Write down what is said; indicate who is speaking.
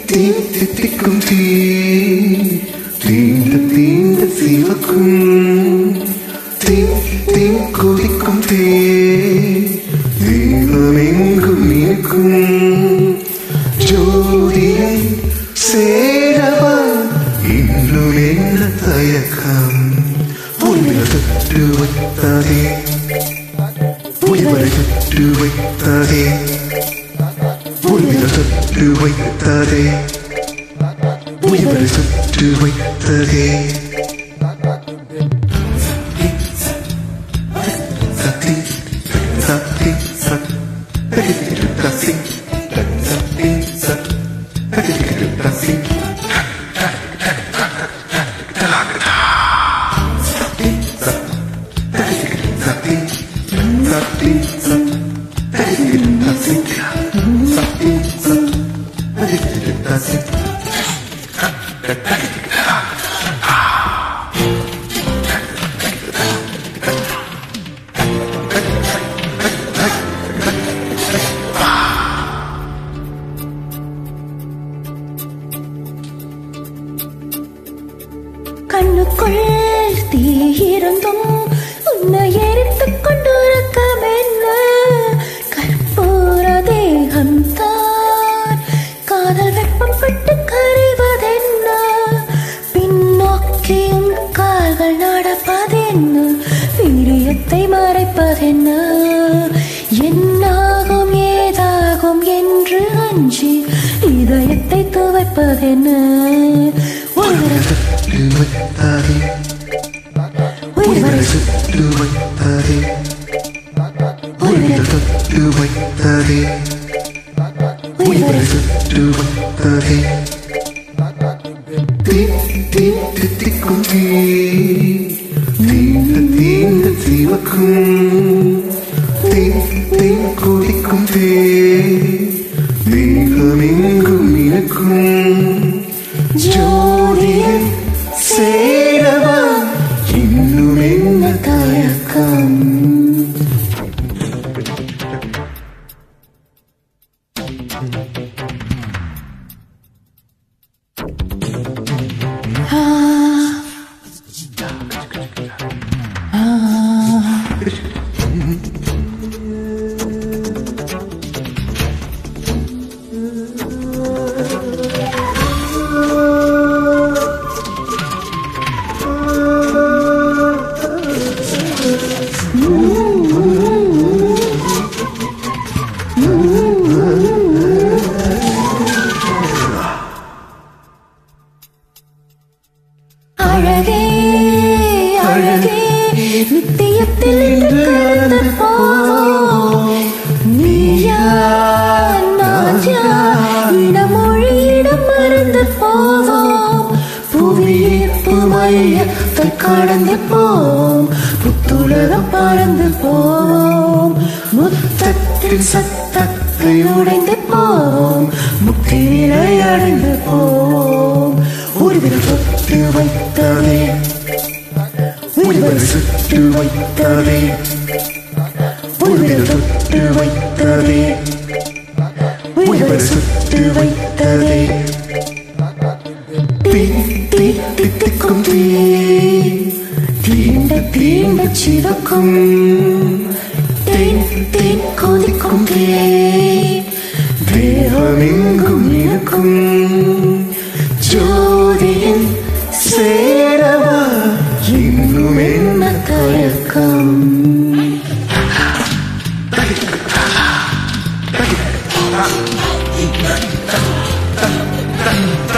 Speaker 1: தீ தித்திக்கும் தீ தீண்ட தீண்ட சிவக்கும் தீ தீ கொதிக்கும் தீ தீபமெங்கும் இருக்கும் ஜோதியை சேரவா இன்னும் என்ன தயக்கம் உன்னை தொட்டு வைத்தாதே உயிரை தொட்டு வைத்தாதே உன்னை தொட்டு வைத்தாதே உயிரை தொட்டு வைத்தாதே சக்தி சக்தி சக்தி சக்தி சக்தி சக்தி சக்தி சக்தி சக்தி சக்தி சக்தி சக்தி சக்தி
Speaker 2: கண்ணுக்குள் தீயிருந்தும் உன்னை எரித்துக் கொண்டிருக்கும் என்ன கற்பூர தேகம் தான் காதல் வெப்பம் பட்டு கருவதென்ன பின்னோக்கியும் கால்கள் நடப்பதென்ன வீரியத்தை மறைப்பதென்ன என்னாகும் ஏதாகும் என்று அஞ்சி இதயத்தை துவைப்பதென்ன
Speaker 1: உயிரை தொட்டு வைத்தாதே உயிரை தொட்டு வைத்தாதே உயிரை தொட்டு வைத்தாதே உயிரை தொட்டு வைத்தாதே தீ தீ தித்திக்கும் தீ தீண்ட தீண்ட சிவக்கும் தீ தீ கொதிக்கும் தீ தீபமெங்கும் இருக்கும் ஜோதியில் சேரவா இன்னும் என்ன தயக்கம்
Speaker 2: அழகே அழகே நித்தியத்தில் இன்று கலந்து போவோம் நீயா நான் யார் இடமொழி இடம் மறந்து போவோம் புவியீர்ப்பு மையத்தை கடந்து போவோம் புத்துலகம் பறந்து போவோம் முத்தத்தின் சத்தத்தை உடைந்து போவோம் முக்தி நிலை அடைந்து போவோம் ஒருவிரல் தொட்டு வைத்ததே
Speaker 1: உயிரை சுட்டு வைத்தாதே உயிரை தொட்டு வைத்தாதே உயிரை சுட்டு வைத்தாதே தீ தீ தித்திக்கும் தீ
Speaker 2: தீண்ட தீண்ட சிவக்கும் தேன் தேன் கொதிக்கும் தேன்
Speaker 1: தேவமெங்கும் இருக்கும் ஜோதியில் சேரவா இன்னும் என்ன
Speaker 2: தயக்கம்
Speaker 1: தயக்கம்